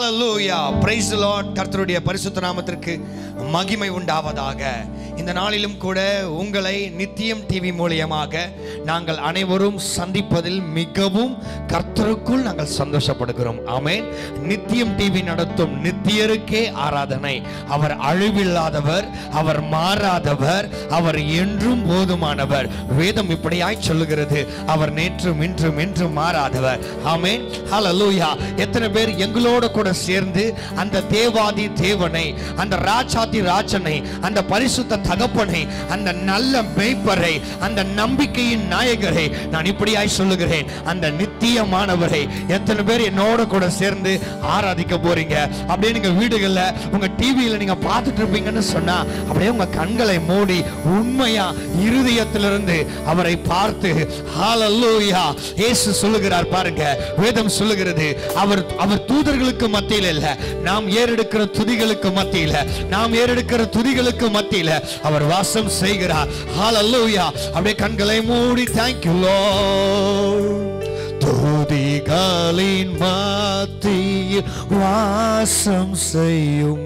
Hallelujah praise the lord கர்த்தருடைய பரிசுத்த நாமத்திற்கு மகிமை உண்டாவதாக இந்த நாளிலும் கூட உங்களை நித்தியம் டிவி மூலியமாக நாங்கள் அனைவரும் சந்திப்பதில் மிகவும் கர்த்தருக்குள் நாங்கள் சந்தோஷப்படுகிறோம் ஆமென் நித்தியம் டிவி நடத்தும் நித்தியருக்கே ஆராதனை அவர் அழிவில்லாதவர் அவர் மாறாதவர் அவர் என்றும் போதுமானவர் வேதம் இப்படியாய் சொல்லுகிறது அவர் நேற்றும் இன்றும் என்றும் மாறாதவர் ஆமென் ஹalleluya எத்தனை பேர் எங்களோட கூட சேர்ந்து அந்த தேவாதி தேவனை அந்த ராஜாதி ராஜனை அந்த பரிசுத்த தகப்பனை அந்த நல்ல மேய்ப்பரை அந்த நம்பிக்கையின் நாயகரை நான் இப்படியாய் சொல்லுகிறேன் அந்த நித்தியமானவரை எத்தனை பேர் என்னோட கூட சேர்ந்து ஆராதிக்க போறீங்க அப்படியே நீங்க வீடுகள்ல உங்க டிவியில நீங்க பார்த்துட்டு இருப்பீங்கன்னு சொன்னா அப்படியே உங்க கண்களை மூடி உண்மையா இருதயத்திலிருந்து அவரை பார்த்து ஹalleluya இயேசு சொல்லுகிறார் பாருங்க வேதம் சொல்லுகிறது அவர் அவர் தூதர்களுக்கு மத்தியில் இல்ல நாம் ஏறெடுக்கிற துதிகளுக்கு மத்தியில நாம் ஏறெடுக்கிற துதிகளுக்கு மத்தியில அவர் வாசம் செய்கிறார் ஹalleluya அப்படியே கண்களை மூடி thank you lord துதிகளின் மத்தியில் வாசம் செய்யும்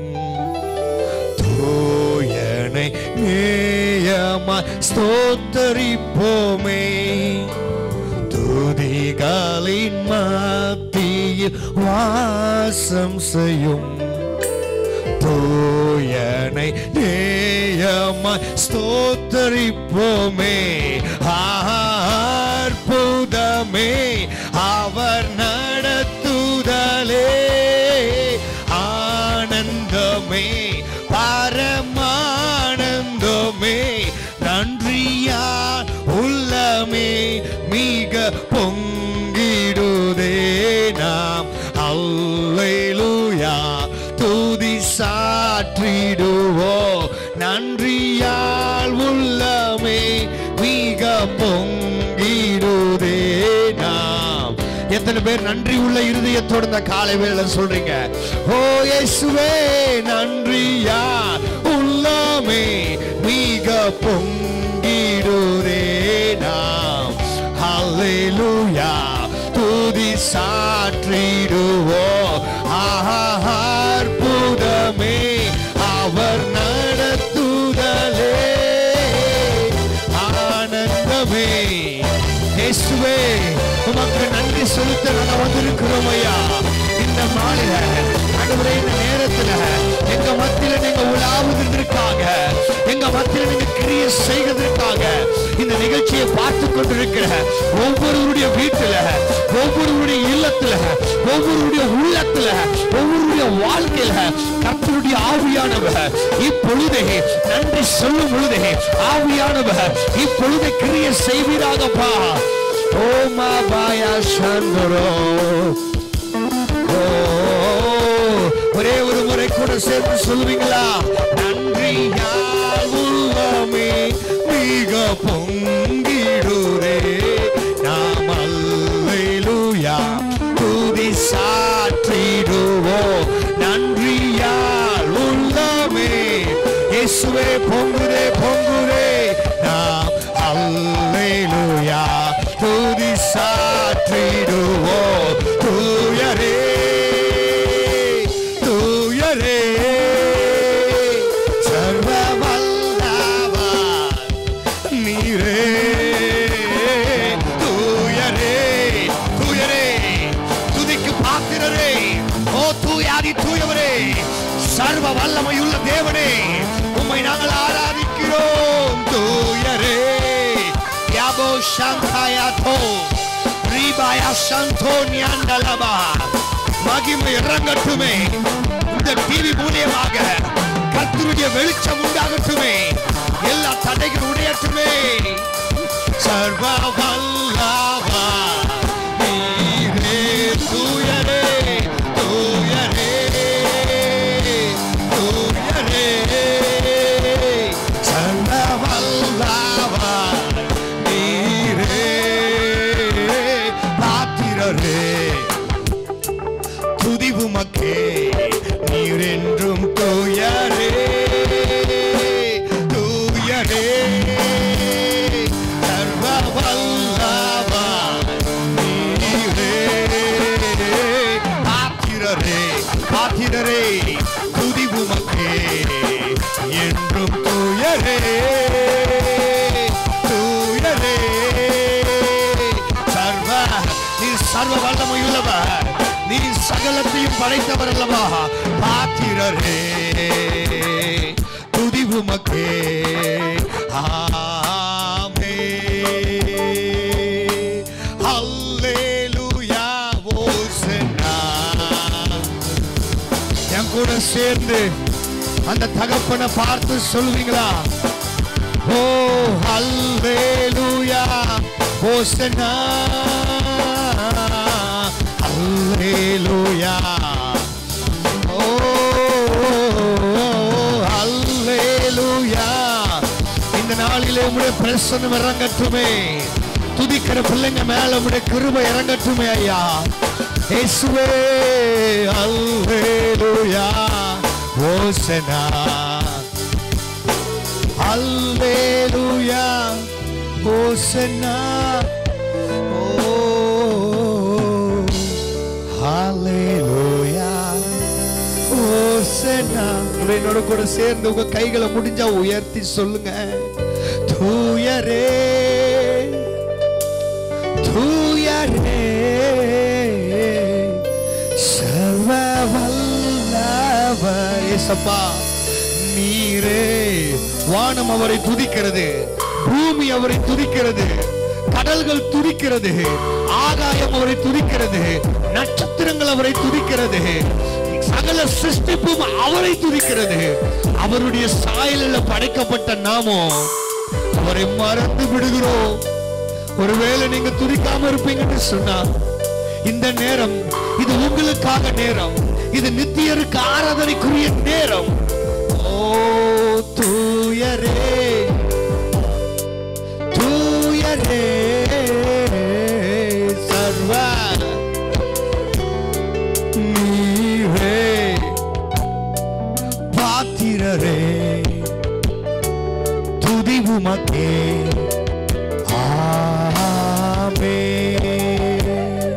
தூயனை நேயமாய் ஸ்தோத்தரிப்போமே துதிகளின் மத்தியில் வாசம் செய்யும் தூயனை நேயமாய் ஸ்தோத்தரிப்போமே அற்புதமே அவர் நடத்துதலே ஆனந்தமே பரமானந்தமே நன்றியால் உள்ளமே மிக பொங்கிடுதே நாம் அல்லேலூயா துதி சாற்றிடுவோ நன்றியால் உள்ளமே மிக பொங்கிடுதே நாம் எத்தனை பேர் நன்றி உள்ள இருதயத்தோட இந்த காலை வேளை சொல்றீங்க ஓ இயேசுவே நன்றியா உள்ளமே மிக பொங்கிடுதே நாம் ஹalleluya துதி சாற்றிடுவோ ஆஹா அற்புதமே அவர் நடத்துதலே ஆனந்தமே இயேசுவே உமக்கு நன்றி செலுத்த நாங்கள் வந்திருக்கிறோம் ஐயா இந்த மாலையில ஆண்டவரே இந்த நேரத்துல எங்க மத்தியில நீங்க உலாவுவதற்காக எங்க மத்தியில நீங்க கிரிய செய்வதற்காக இந்த நிகழ்ச்சியை பார்த்து கொண்டிருக்கிற ஒவ்வொருவருடைய வீட்டுல ஒவ்வொருவருடைய இல்லத்துல ஒவ்வொருவருடைய உள்ளத்துல ஒவ்வொருவருடைய வாழ்க்கையில கர்த்தருடைய ஆவியானவர் இப்பொழுதே நன்றி சொல்லும் பொழுதே ஆவியானவர் இப்பொழுதே கிரிய செய்வீராகப்பா ஓமா பாயா சந்தரோ ஓ, ஒரே ஒரு முறை கூட சேர்ந்து சொல்லுவீங்களா நன்றி உள்ளமே மிக பொங்கிடுரே நாம் அல்லேலூயா துதி சாற்றிடுவோ நன்றியால் உள்ளமே இயேசுவே பொங்குதே பொங்குதே நாம் அல்லேலூயா துதி சாற்றிடுவோ தூயரே தூயரே சர்வ வல்லவர் நீரே தூயரே தூயரே துதிக்கு பாத்திரரே ஓ தூயாதி தூயவரே சர்வ வல்லமையுள்ள தேவனே உம்மை நாங்கள் ஆராதிக்கிறோம் தூயரே யாபோ சந்தாயாதோ ரீபாயா சந்தோ நியாண்டலபா மகிமை இறங்கட்டுமே இந்த டிவி மூலியமாக கர்த்தருடைய வெளிச்சம் உண்டாகட்டுமே எல்லா தடைகள் உடையட்டுமே சர்வ வல்லவா நீரே தூயரே தூயரே தூயரே சர்வ வல்லவா நீரே பாத்திரரே துதி உமக்கே நீர் என்றும் தூயரே தூயரே சர்வ வல்லவர் நீரே பாத்திரரே பாத்திரரே துதி உமக்கே என்றும் தூயரே தூயரே சர்வ நீ சர்வ வல்லமையுள்ளவர் நீ சகலத்தையும் படைத்தவர் அல்லவா பாத்திரரே துதி உமக்கே ஆமே அல்லேலூயா ஓசனா என் கூட சேர்ந்து அந்த தகப்பனை பார்த்து சொல்லுவீங்களா ஓ அல்லேலூயா ஓசனா அல்லேலூயா ஓ அல்லேலூயா இந்த நாளிலே உம்முடைய பிரசன்னம் இறங்கட்டுமே துதிக்கிற பிள்ளைங்க மேல உம்முடைய கிருபை இறங்கட்டுமே ஐயா இயேசுவே அல்லேலூயா ஓசனா அல்லேலூயா ஓசனா ஓ ஹalleluya ஓசனா என்னோட கூட சேர்ந்து உங்க கைகளை முடிஞ்சா உயர்த்தி சொல்லுங்க தூயரே தூயரே சர்வ வல்லவர் இயேசப்பா நீரே வானம் அவரை துதிக்கிறது பூமி அவரை துதிக்கிறது கடல்கள் துதிக்கிறது ஆகாயம் அவரை துதிக்கிறது நட்சத்திரங்கள் அவரை துதிக்கிறது சகல சிருஷ்டிப்பும் அவரை துதிக்கிறது அவருடைய சாயலில் படைக்கப்பட்ட நாமம் அவரை மறந்து விடுகிறோம் ஒருவேளை நீங்க துதிக்காம இருப்பீங்கன்னு சொன்னா இந்த நேரம் இது உங்களுக்காக நேரம் இது நித்தியருக்கு ஆராதனைக்குரிய நேரம் ஓ தூயரே தூயரே சர்வ நீரே பாத்திரரே துதி உமக்கே ஆமென்.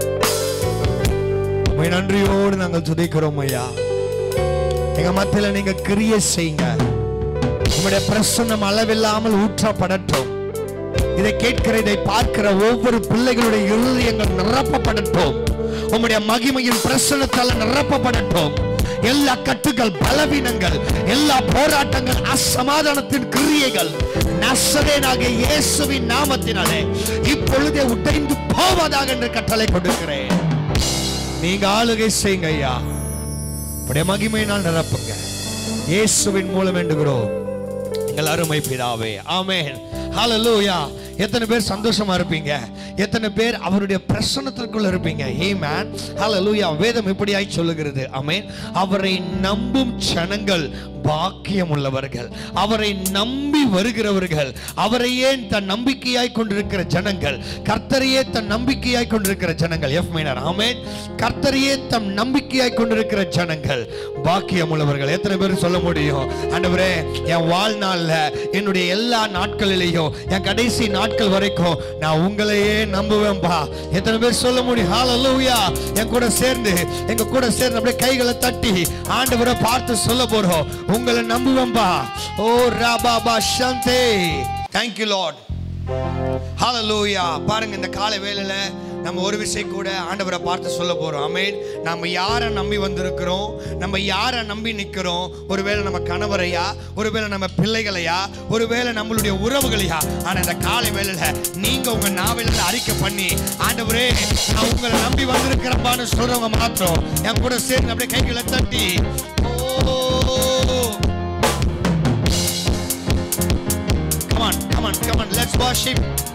உம்மை நன்றியோடு நாங்கள் துதிக்கிறோம் ஐயா எங்க மத்தியில நீங்க கிரியை செய்யுங்க உங்களுடைய பிரசன்னம் அளவில்லாமல் ஊற்றப்படட்டும் இதை கேட்கிற இதை பார்க்கிற ஒவ்வொரு பிள்ளைகளுடைய இருதயங்கள் நிரப்பப்படட்டும் உம்முடைய மகிமையின் பிரசனத்தால் நிரப்பப்படட்டும் எல்லா கட்டுகள் பலவீனங்கள் எல்லா போராட்டங்கள் அசமாதானத்தின் கிரியைகள் நசரேனாகிய இயேசுவின் நாமத்தினாலே இப்பொழுதே உடைந்து போவதாக என்று கட்டளை கொடுக்கிறேன் நீங்க ஆளுகை செய்யுங்க ஐயா உடைய மகிமையினால் நிரப்புங்க இயேசுவின் மூலம் வேண்டுகிறோம் எங்கள் அருமை பிதாவே ஆமென் ஹalleluya எத்தனை பேர் சந்தோஷமா இருப்பீங்க எத்தனை பேர் அவருடைய பிரசன்னத்திற்குள்ள இருப்பீங்க ஆமென் ஹalleluya வேதம் இப்படியாய் சொல்லுகிறது ஆமென் அவரை நம்பும் ஜனங்கள் பாக்கியம் உள்ளவர்கள் அவரை நம்பி வருகிறவர்கள் அவரையே தன் நம்பிக்கையாய் கொண்டிருக்கிற ஜனங்கள் கர்த்தரையே தன் நம்பிக்கையாய் கொண்டிருக்கிற ஜனங்கள் எஃப் மைனர் ஆமென் கர்த்தரையே தம் நம்பிக்கையாய் கொண்டிருக்கிற ஜனங்கள் பாக்கியம் உள்ளவர்கள் எத்தனை பேர் சொல்ல முடியும் ஆண்டவரே என் வாழ்நாள்ல என்னுடைய எல்லா நாட்களிலேயும் என் கடைசி நாட்கள் வரைக்கும் நான் உங்களையே நம்புவேன்பா எத்தனை பேர் சொல்ல முடியும் ஹalleluya என் கூட சேர்ந்து எங்க கூட சேர்ந்து அப்படியே கைகளை தட்டி ஆண்டவரை பார்த்து சொல்ல போறோம் உங்களை நம்புவேன்பா ஓ ராபாபா சந்தே thank you lord ஹalleluya பாருங்க இந்த காலை வேளையில நம்ம ஒரு விஷயம் கூட ஆண்டவரை பார்த்து சொல்ல போறோம் ஆமென் நம்ம யாரை நம்பி வந்திருக்கிறோம் நம்ம யாரை நம்பி நிக்கிறோம் ஒருவேளை நம்ம கணவரையா ஒருவேளை நம்ம பிள்ளைகளையா ஒருவேளை நம்மளுடைய உறவுகளையா ஆனா இந்த காலை வேளையில நீங்க உங்க நாவில அறிக்கை பண்ணி ஆண்டவரே நான் உங்களை நம்பி வந்திருக்கிறப்பான்னு சொல்றவங்க மாத்திரம் என் கூட சேர்ந்து அப்படியே கைகளை தட்டி ஓ Come on, come on, come on, let's worship.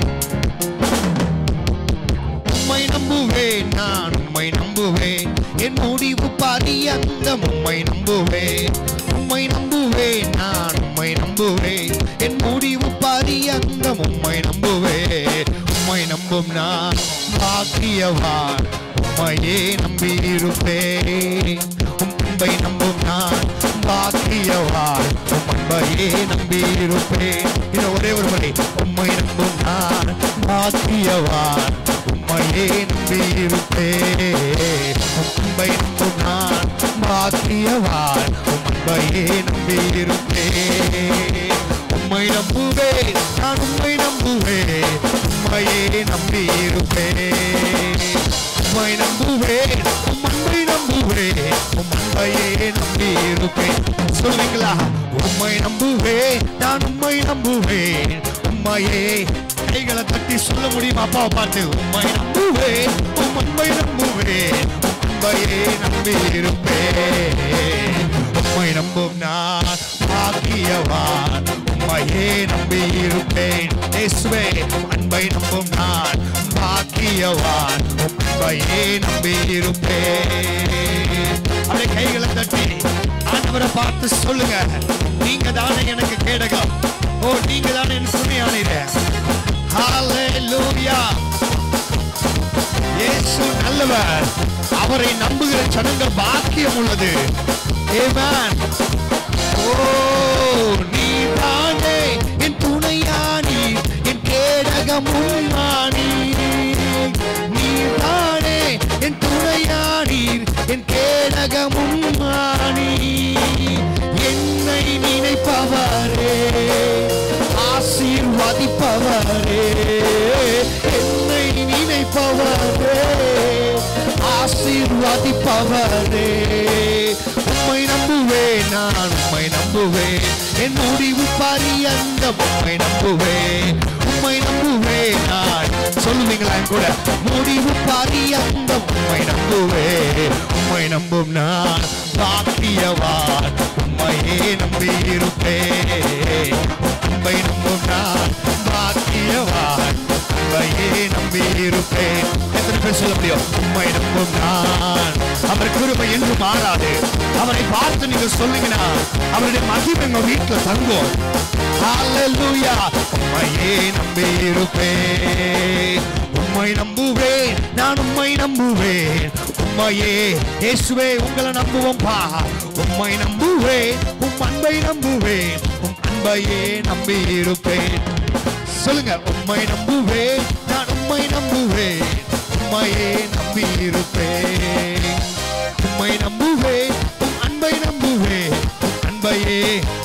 உம்மை நம்புவேன் நான் உம்மை நம்புவேன் என் முடிவு பரியந்த உம்மை நம்புவேன் உம்மை நம்புவேன் நான் உம்மை நம்புவேன் என் முடிவு பரியந்த உம்மை நம்புவேன் உம்மை நம்பும் நான் பாக்கியவான் உம்மையே நம்பியிருப்பேன் உம்மை நம்பும் நான் பாக்கியவான் உம் அன்பையே நம்பியிருப்பேன் இது ஒரே ஒரு முறை உம்மை நம்பும் நான் பாக்கியவான் உம்மையே நம்பியிருப்பேன் உம்மை நம்பும் நான் பாக்கியவான் உம்மையே நம்பியிருப்பேன் உம்மை நம்புவேன் நான் உம்மை நம்புவேன் உம்மையே நம்பியிருப்பேன் உம்மை நம்புவேன் உம் அன்பை நம்புவேன் உம் அன்பையே நம்பியிருப்பேன் சொல்லுவீங்களா உம்மை நம்புவேன் நான் உம்மை நம்புவேன் உம்மையே கைகளை தட்டி சொல்ல முடியுமா அப்பாவை பார்த்து உம்மை நம்புவேன் உம் அன்பை நம்புவேன் உம் அன்பையே நம்பியிருப்பேன் உம்மை நம்பும் நான் பாக்கியவான் உம்மையே நம்பியிருப்பேன் இயேசுவே உம் அன்பை நம்பும் நான் பாக்கியவான் உம் அன்பையே நம்பியிருப்பேன் அப்படியே கைகளை தட்டி ஆண்டவரை பார்த்து சொல்லுங்க நீங்க தானே எனக்கு கேடகம் ஓ நீங்க தானே எனக்கு துணையானீங்க ஹalleluya இயேசு நல்லவர் அவரை நம்புகிற ஜனங்கள் பாக்கியம் உள்ளது Amen. ஓ நீதானே என் துணையானி என் கேடகமும் நானி நீதானே என் துணையானீர் என் கேடகமும் நானி என்னை நினைப்பவரே ஆசீர்வதிப்பவரே என்னை நினைப்பவரே ஆசீர்வதிப்பவரே உம்மை நம்புவேன் நான் உம்மை நம்புவேன் என் முடிவு பரியந்த உம்மை நம்புவேன் உம்மை நம்புவேன் நான் சொல்லுவீங்களா என் கூட முடிவு பரியந்த உம்மை நம்புவேன் உம்மை நம்பும் நான் பாக்கியவான் உம்மையே நம்பியிருப்பேன் உம்மை நம்பும் நான் பாக்கியவான் உம்மையே நம்பியிருப்பேன் எத்தனை பேர் சொல்ல முடியும் உம்மை நம்பும் நான் அவர் கிருபை என்று மாறாது அவரை பார்த்து நீங்க சொல்லுங்கன்னா அவருடைய மகிமை உங்க வீட்டுல தங்கும் ஹalleluya உம்மையே நம்பியிருப்பேன் உம்மை நம்புவேன் நான் உம்மை நம்புவேன் உம்மையே இயேசுவே உங்களை நம்புவோம்பா உம்மை நம்புவேன் உம் அன்பை நம்புவேன் உம் அன்பையே நம்பியிருப்பேன் சொல்லுங்க உம்மை நம்புவேன் நான் உம்மை நம்புவேன் உம்மையே நம்பியிருப்பேன் உம்மை நம்புவேன் உம் அன்பை நம்புவேன் உம் அன்பையே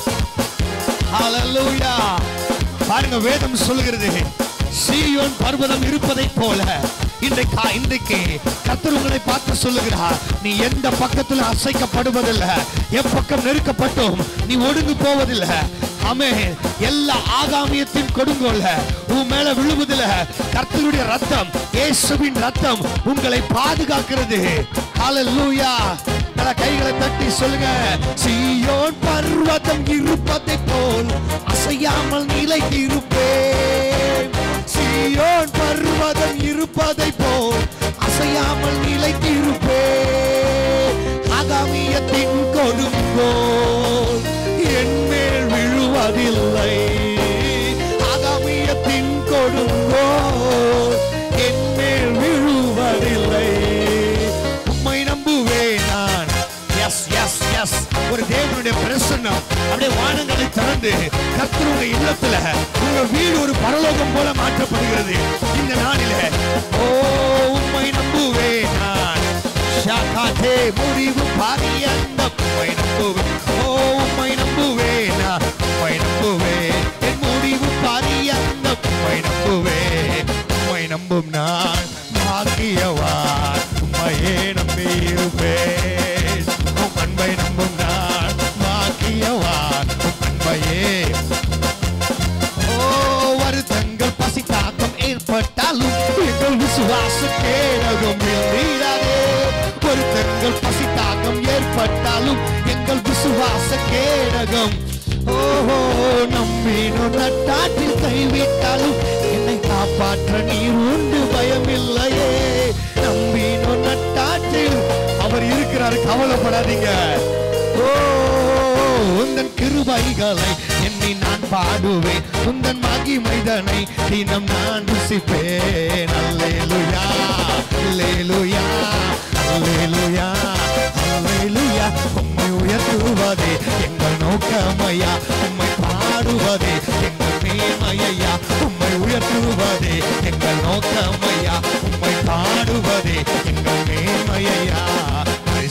ஹalleluya பாருங்க வேதம் சொல்லுகிறது சீயோன் பர்வதம் இருப்பதை போல இன்றைக்கு இன்றைக்கு கர்த்தர் உங்களை பார்த்து சொல்லுகிறார் நீ எந்த பக்கத்துல அசைக்கப்படுவதில்லை எப்பக்கம் நெருக்கப்பட்டும் நீ ஒடுங்கு போவதில்லை ஆமே எல்லா ஆகாமியத்தின் கொடுங்கோல்ல உன் மேல விழுவதில்ல கர்த்தருடைய ரத்தம் இயேசுவின் ரத்தம் உங்களை பாதுகாக்கிறது ஹalleluya நல்ல கைகளை தட்டி சொல்லுங்க சீயோன் பர்வதம் இருப்பதை போல் அசையாமல் நிலைத்திருப்பேன் சீயோன் பர்வதம் இருப்பதை போல் அசையாமல் நிலைத்திருப்பேன் ஆகாமியத்தின் கொடுங்கோல் என் மேல் விழுவதில்லை ஆகாமியத்தின் கொடுங்கோல் என் மேல் விழுவதில்லை உம்மை நம்புவேன் நான் எஸ் எஸ் எஸ் ஒரு தேவனுடைய பிரசன்னம் அப்படியே வானங்களை திறந்து கர்த்தருடைய இல்லத்துல உங்க வீடு ஒரு பரலோகம் போல மாற்றப்படுகிறது இந்த நாளிலே ஓ உம்மை நம்புவேன் நான் ஷாகாதே முடிவு பாரியந்த உம்மை நம்புவேன் ஓ உம்மை நம்புவேன் நான் உம்மை நம்புவேன் என் முடிவு பாரியந்த உம்மை நம்புவேன் உம்மை நம்பும் நான் பாக்கியவான் உம்மையே நம்பியிருப்பேன் உம் அன்பை நம்பும் நான் பாக்கியவான் உம் அன்பையே ஓ வருத்தங்கள் பசி தாக்கம் ஏற்பட்டாலும் எங்கள் விசுவாச கேடகம் வீடாதே வருத்தங்கள் பசி தாக்கம் ஏற்பட்டாலும் எங்கள் விசுவாச கேடகம் ஓஹோ நம்பினோ நட்டாற்றில் கைவிட்டாலும் என்னை காப்பாற்ற நீர் உண்டு பயமில்லையே நம்பினோ நட்டாற்றில் அவர் இருக்கிறார் கவலைப்படாதீங்க ஓ உந்தன் கிருபைகளை எண்ணி நான் பாடுவேன் உந்தன் மகிமைதனை தினம் நான் ருசிப்பேன் அல்லேலுயா அல்லேலுயா அல்லேலுயா அல்லேலுயா உம்மை உயர்த்துவதே எங்கள் நோக்கமையா உம்மை பாடுவதே எங்கள் மேமையா உம்மை உயர்த்துவதே எங்கள் நோக்கமையா உம்மை பாடுவதே எங்கள் மேமையா பரிசுத்த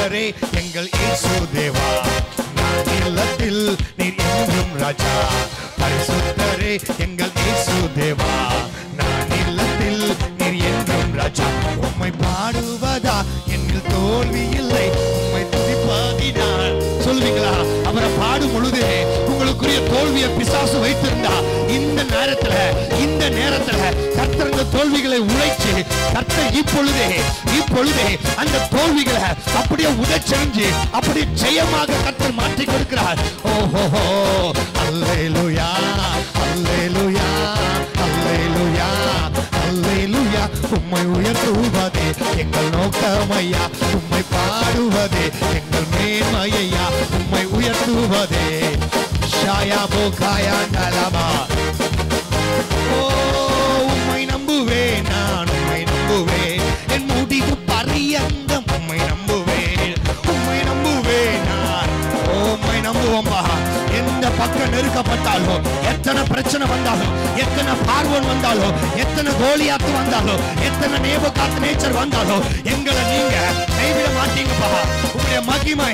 பரிசுத்தரே எங்கள் இயேசு தேவா நான் இல்லத்தில் நீர் என்றும் ராஜா பரிசுத்தரே எங்கள் இயேசு தேவா நான் இல்லத்தில் நீர் என்றும் ராஜா உம்மை பாடுவதா என்னில் தோல்வி இல்லை உம்மை துதிப்பாதினான் சொல்வீங்களா அவரை பாடும் பொழுது உங்களுக்குரிய தோல்வியை பிசாசு வைத்திருந்தா இந்த நேரத்துல இந்த நேரத்துல கர்த்தர் இந்த தோல்விகளை உழைச்சு கர்த்தர் இப்பொழுதே இப்பொழுதே அந்த தோல்விகளை அப்படியே உதச்செறிஞ்சு அப்படியே ஜெயமாக கர்த்தர் மாற்றி கொடுக்கிறார் ஓஹோ அல்லேலூயா அல்லேலூயா அல்லேலூயா அல்லேலூயா உம்மை உயர்த்துவதே எங்கள் நோக்கமையா உம்மை பாடுவதே எங்கள் மேன்மையா உம்மை உயர்த்துவதே ஷாயா போகாயா நலமா ஓ உம்மை நம்புவேன் நான் உம்மை நம்புவேன் என் முடிவு பரியந்தம் உம்மை நம்புவேன் உம்மை நம்புவேன் நான் ஓ, உம்மை நம்புவோம்பா எந்த பக்கம் நெருக்கப்பட்டாலும் எத்தனை பிரச்சனை வந்தாலும் எத்தனை பார்வன் வந்தாலும் எத்தனை கோலியாத்து வந்தாலும் எத்தனை நேப காத்து நேச்சர் வந்தாலும் எங்களை நீங்க கைவிட மாட்டீங்கப்பா உங்களுடைய மகிமை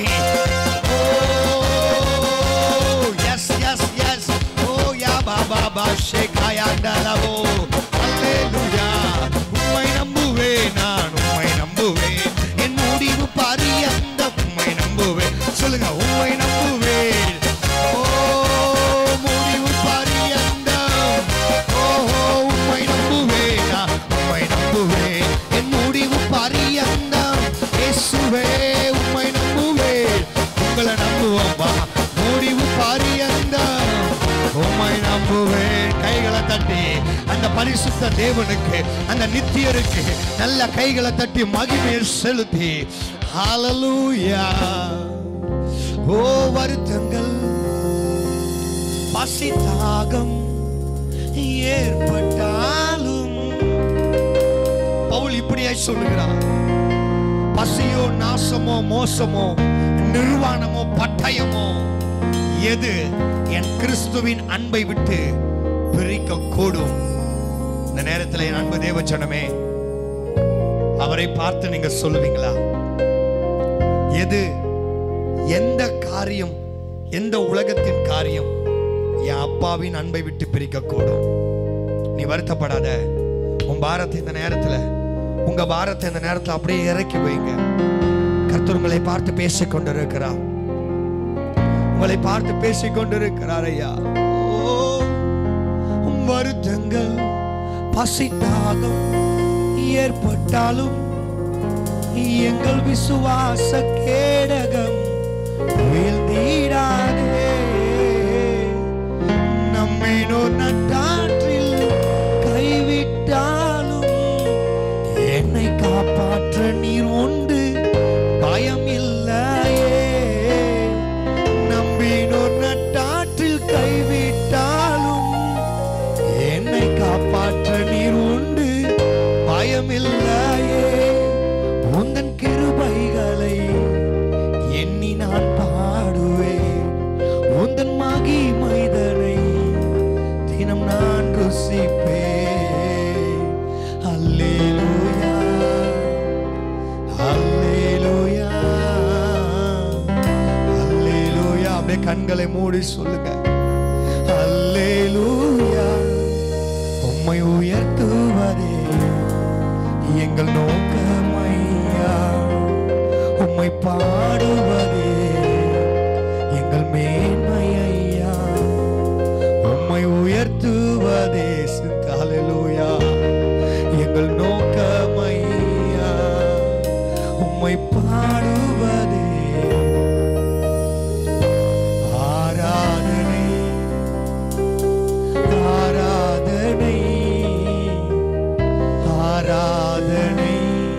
ஓ எஸ் எஸ் எஸ் ஓ யா பாபா பா ஷேகாயா டலவோ அல்லேலூயா உம்மை நம்புவேன் நான் உம்மை நம்புவேன் என் முடிவு பரியந்த உம்மை நம்புவேன் சொல்லுங்க உம்மை நம்புவேன் ஓ முடிவு பரியந்தம் ஓஹோ உம்மை நம்புவேன் நான் உம்மை நம்புவேன் என் முடிவு பரியந்தம் இயேசுவே உம்மை நம்புவேன் உங்களை நம்புவோம்பா முடிவு பரியந்தம் உம்மை நம்புவேன் கைகளை தட்டி அந்த பரிசுத்த தேவனுக்கு அந்த நித்தியருக்கு நல்ல கைகளை தட்டி மகிமையை செலுத்தி ஹalleluya ஓ வருத்தங்கள் பசி தாகம் ஏற்பட்டாலும் பவுல் இப்படியாய் சொல்லுகிறான் பசியோ நாசமோ மோசமோ நிர்வாணமோ பட்டயமோ எது என் கிறிஸ்துவின் அன்பை விட்டு பிரிக்க கூடும் இந்த நேரத்தில் என் அன்பு தேவச்சனமே அவரை பார்த்து நீங்க சொல்லுவீங்களா எது எந்த காரியம் எந்த உலகத்தின் காரியம் என் அப்பாவின் அன்பை விட்டு பிரிக்க கூடும் நீ வருத்தப்படாத உன் பாரத்தை இந்த நேரத்துல உங்க பாரத்தை இந்த நேரத்துல அப்படியே இறக்கி வைங்க கர்த்தர் உங்களை பார்த்து பேசிக் கொண்டிருக்கிறார் உங்களை பார்த்து பேசிக் கொண்டிருக்கிறார் ஐயா ஓ, உம் வருத்தங்கள் பசி தாகம் ஏற்பட்டாலும் எங்கள் விசுவாச கேடகம் வீழ்ந்திடாதே நம்மினோ நட்டாற்றில் கைவிட்டாலும் என்னை காப்பாற்ற நீர் உண்டு பயம் இல்லையே நம்பினோ நட்டாற்றில் கைவிட்டாலும் என்னை காப்பாற்ற நீர் உண்டு பயமில்லையே உந்தன் கிருபைகளை எண்ணி நான் பாடுவேன் உந்தன் மகிமைதனை தினம் நான் ருசிப்பேன் அல்லேலூயா அல்லேலூயா அல்லேலூயா அப்படியே கண்களை மூடி சொல்லுங்க அல்லேலூயா உம்மை உயர்த்துவதே எங்கள் நோக்கமையா உம்மை பாடுவதே எங்கள் மேன்மையா உம்மை உயர்த்துவதே ஹalleluya எங்கள் நோக்கமையா உம்மை பாடுவதே ஆராதனை ஆராதனை ஆராதனை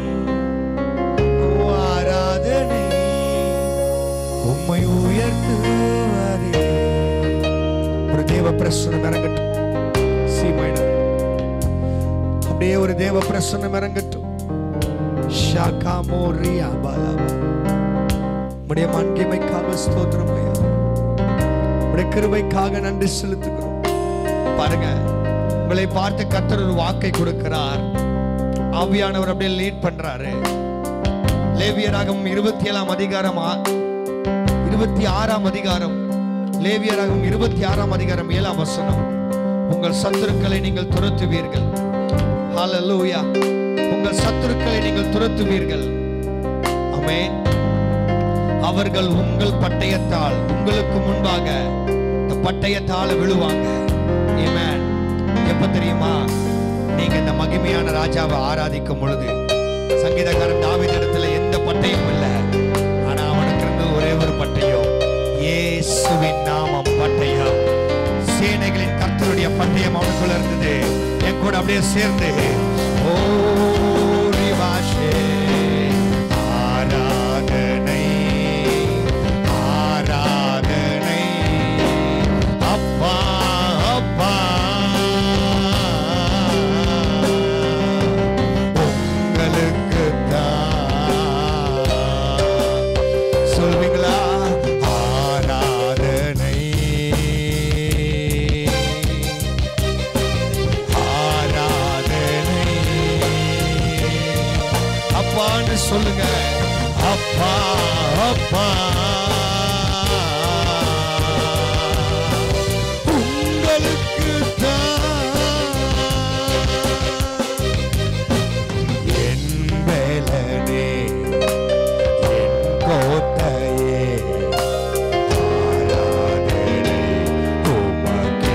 ஓ, ஆராதனை உம்மை உயர்த்துவதே ஒரு தேவ பிரசனம் இறங்கட்டும் சீமைனா அப்படியே ஒரு தேவ பிரசனம் இறங்கட்டும் ஷாகா மோரியா பாலாபா உடைய மகிமைக்காக ஸ்தோத்திரம் ஐயா உடைய கிருபைக்காக நன்றி செலுத்துகிறோம் பாருங்க உங்களை பார்த்து கர்த்தர் ஒரு வாக்கை கொடுக்கிறார் ஆவியானவர் அப்படியே லீட் பண்றாரு லேவியராகவும் இருபத்தி ஏழாம் அதிகாரம் ஆ- இருபத்தி ஆறாம் அதிகாரம் லேவியராகவும் இருபத்தி ஆறாம் அதிகாரம் ஏழாம் வசனம் உங்கள் சத்துருக்களை நீங்கள் துரத்துவீர்கள் ஹalleluya உங்கள் சத்துருக்களை நீங்கள் துரத்துவீர்கள் ஆமென் அவர்கள் உங்கள் பட்டயத்தால் உங்களுக்கு முன்பாக இந்த பட்டயத்தால விழுவாங்க ஆமென் எப்ப தெரியுமா நீங்க இந்த மகிமையான ராஜாவை ஆராதிக்கும் பொழுது சங்கீதக்காரன் தாவீது இடத்துல எந்த பட்டயம் இல்லை ஆனா அவனுக்கு இருந்தது ஒரே ஒரு பட்டயம் இயேசுவின் நாமம் பட்டயம் சேனைகளின் கர்த்தருடைய பட்டயம் அவனுக்குள்ள இருந்தது என் கூட அப்படியே சேர்ந்து ஓ ரிவாஷே ஆராதனை ஆராதனை அப்பா அப்பா உங்களுக்கு சொல்வீங்களா ஆராதனை ஆராதனை அப்பான்னு சொல்லுங்க அப்பா அப்பா உங்களுக்கு என் வேலனே என் கோட்டையே ஆராதனை உமக்கே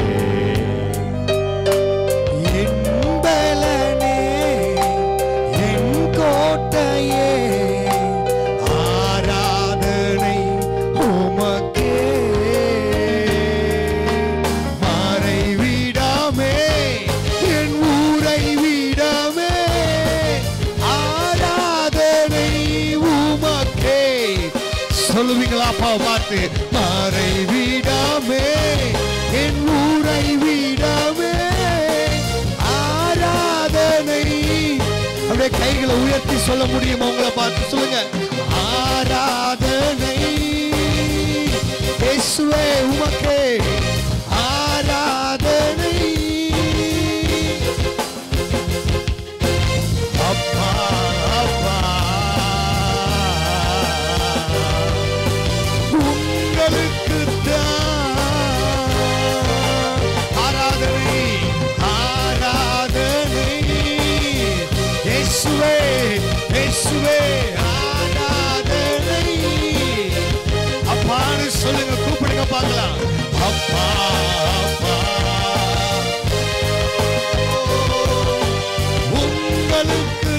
என் பலனே, என் கோட்டையே, ஆராதனை உமக்கே. மறைவிடமே, என் ஊரை விடமே, ஆராதனை உமக்கே. சொல்லுவீங்களா அப்பா பார்த்து மறை விடாமே என் ஊரை விடாமே ஆராதனை அப்படியே கைகளை உயர்த்தி சொல்ல முடியுமா உங்களை பார்த்து சொல்லுங்க ஆராதனை இயேசுவே உமக்கே ஆராதனை அப்பா அப்பா உங்களுக்கு ஆராதனை ஆராதனை இயேசுவே இயேசுவே ஆராதனை அப்பான்னு சொல்லுங்க கூப்பிடுங்க பார்க்கலாம் அப்பா அப்பா உங்களுக்கு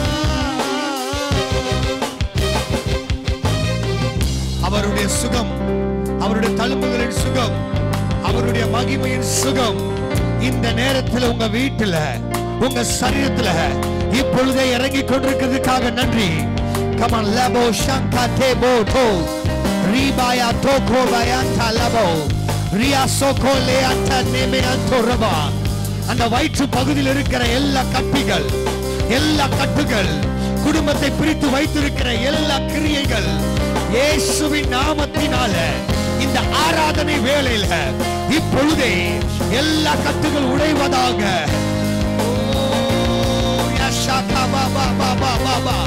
அவருடைய சுகம் அவருடைய தழும்புகளின் சுகம் அவருடைய மகிமையின் சுகம் இந்த நேரத்தில் உங்க வீட்டுல உங்க சரீரத்துல இப்பொழுதே இறங்கி கொண்டிருக்கிறதுக்காக நன்றி கமன் லபோ ஷங்கா தேபோ தோ ரீபாயா தோகோ வயாந்தா லபோ ரியா சோகோ லே அண்டா நேமே அந்தோ ரபா அந்த வயிற்று பகுதியில் இருக்கிற எல்லா கட்டிகள் எல்லா கட்டுகள் குடும்பத்தை பிரித்து வைத்திருக்கிற எல்லா கிரியைகள் இயேசுவின் நாமத்தினால இந்த ஆராதனை வேளையில இப்பொழுதே எல்லா கட்டுகள் உடைவதாக ஓ, யஷாகா பா பா பா பா பா பா.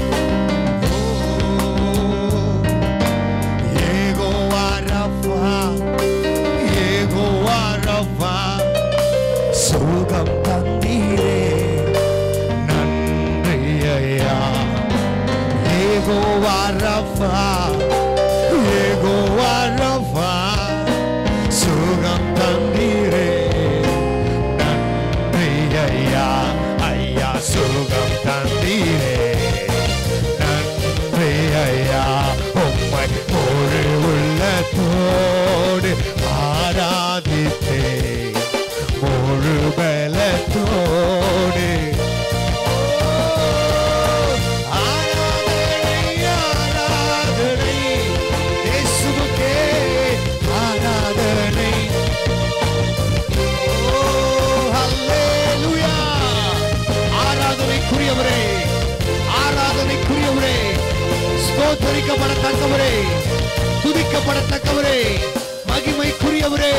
ஓ, யெகோவா ரஃபா, யெகோவா ரஃபா, சுகம் தந்தீரே நன்றி ஐயா யெகோவா ரஃபா யெகோவா ரஃபா சுகம் தந்தீரே நன்றி ஐயா ஐயா சுகம் தந்தீரே நன்றி ஐயா உம்மை ஒரு உள்ளத்தோடு ஆராதித்தே முழு பலத்தோடு ஆராதனை ஆராதனை இயேசுவுக்கே ஆராதனை ஓ ஹல்லேலூயா ஆராதனைக்குரியவரே ஆராதனைக்குரியவரே ஸ்தோத்தரிக்கப்படத்தக்கவரே துதிக்கப்படத்தக்கவரே மகிமைக்குரியவரே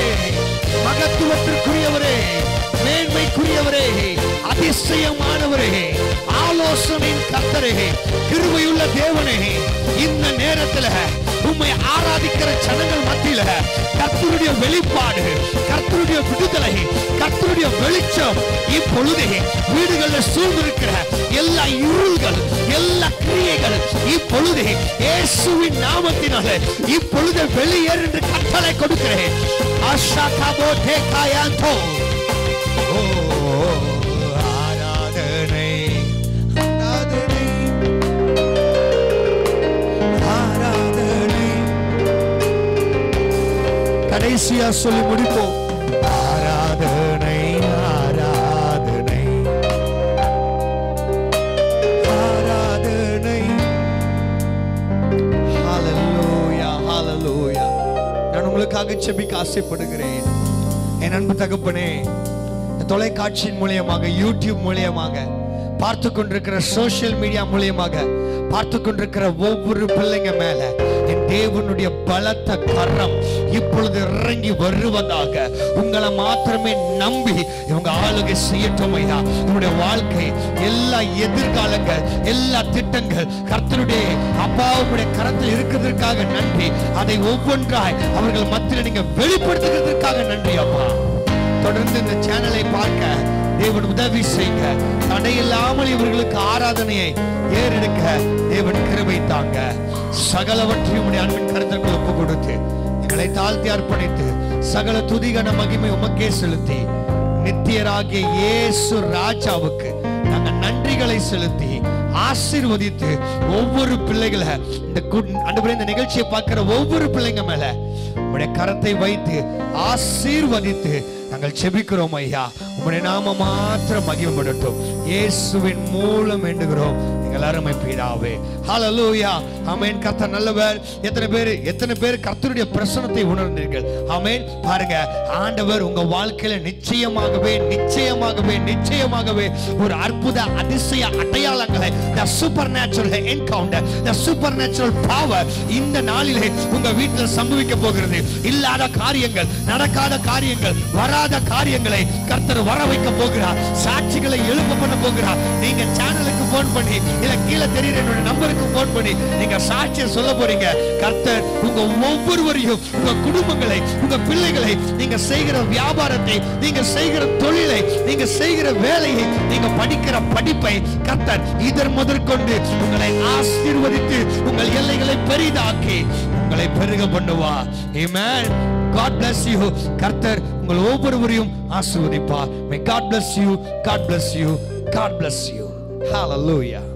மகத்துவத்திற்குரியவரே மேன்மைக்குரியவரே அதிசயமானவரே ஆலோசனையின் கர்த்தரே கிருபையுள்ள தேவனே இந்த நேரத்துல உம்மை ஆராதிக்கிற ஜனங்கள் மத்தியில கர்த்தருடைய வெளிப்பாடு கர்த்தருடைய விடுதலை கர்த்தருடைய வெளிச்சம் இப்பொழுதே வீடுகளில் சூழ்ந்திருக்கிற எல்லா இருள்கள் எல்லா கிரியைகள் இப்பொழுதே இயேசுவின் நாமத்தினால இப்பொழுது வெளியேறு என்று கட்டளை கொடுக்கிறேன் ஆஷா காபோ டேகாயாந்தோ ஓ ஆராதனை ஆராதனை ஆராதனை கடைசியா சொல்லி முடிப்போம் ஆராதனை ஆராதனை ஆராதனை ஹalleluya ஹalleluya நான் உங்களுக்காக செபிக்க ஆசைப்படுகிறேன் என் அன்பு தகப்பனே இந்த தொலைக்காட்சியின் மூலியமாக யூடியூப் மூலியமாக பார்த்து கொண்டிருக்கிற சோஷியல் மீடியா மூலியமாக பார்த்து கொண்டிருக்கிற ஒவ்வொரு பிள்ளைங்க மேல என் தேவனுடைய பலத்த கரம் இப்பொழுது இறங்கி வருவதாக உங்களை மாத்திரமே நம்பி இவங்க ஆளுகை செய்யட்டும் ஐயா இவனுடைய வாழ்க்கை எல்லா எதிர்காலங்கள் எல்லா திட்டங்கள் கர்த்தருடைய அப்பாவுடைய கரத்தில் இருக்கிறதற்காக நன்றி அதை ஒவ்வொன்றாய் அவர்கள் மத்தியில் நீங்க வெளிப்படுத்துகிறதற்காக நன்றி அப்பா தொடர்ந்து இந்த சேனலை பார்க்க தேவன் உதவி செய்யுங்க தடையில்லாமல் இவர்களுக்கு ஆராதனையை ஏறெடுக்க தேவன் கிருபை தாங்க சகலவற்றையும் உடைய அன்பின் கருத்திற்குள் ஒப்பு கொடுத்து எங்களை தாழ்த்தி அர்ப்பணித்து சகல துதிகன மகிமை உமக்கே செலுத்தி நித்தியராகிய இயேசு ராஜாவுக்கு நாங்க நன்றிகளை செலுத்தி ஆசீர்வதித்து ஒவ்வொரு பிள்ளைகளை இந்த குட் ஆண்டவரே, இந்த நிகழ்ச்சியை பார்க்கிற ஒவ்வொரு பிள்ளைங்க மேல உங்களுடைய கரத்தை வைத்து ஆசீர்வதித்து நாங்கள் செபிக்கிறோம் ஐயா உங்களுடைய நாம மாத்திரம் மகிமைப்படட்டும் இயேசுவின் மூலம் வேண்டுகிறோம் எங்கள் அருமை பிதாவே ஹalleluya ஆமென் கர்த்தர் நல்லவர் எத்தனை பேர் எத்தனை பேர் கர்த்தருடைய பிரசன்னத்தை உணர்ந்தீர்கள் ஆமென் பாருங்க ஆண்டவர் உங்க வாழ்க்கையில நிச்சயமாகவே நிச்சயமாகவே நிச்சயமாகவே ஒரு அற்புத அதிசய அடையாளங்களை the supernatural encounter the supernatural power இந்த நாளிலே உங்க வீட்டில் சம்பவிக்க போகிறது இல்லாத காரியங்கள் நடக்காத காரியங்கள் வராத காரியங்களை கர்த்தர் வர வைக்க போகிறார் சாட்சிகளை எழுப்ப பண்ண போகிறார் நீங்க சேனலுக்கு போன் பண்ணி இல்ல கீழே தெரியுற என்னோட நம்பருக்கு போன் பண்ணி நீங்க சாட்சியை சொல்ல போறீங்க கர்த்தர் உங்க ஒவ்வொருவரையும் உங்க குடும்பங்களை உங்க பிள்ளைகளை நீங்க செய்கிற வியாபாரத்தை நீங்க செய்கிற தொழிலை நீங்க செய்கிற வேலையை நீங்க படிக்கிற படிப்பை கர்த்தர் இதர் முதற்கொண்டு உங்களை ஆசீர்வதித்து உங்கள் எல்லைகளை பெரிதாக்கி உங்களை பெருக பண்ணுவா Amen. God bless you. கர்த்தர் உங்கள் ஒவ்வொருவரையும் ஆசீர்வதிப்பார் May God bless you. God bless you. God bless you. Hallelujah.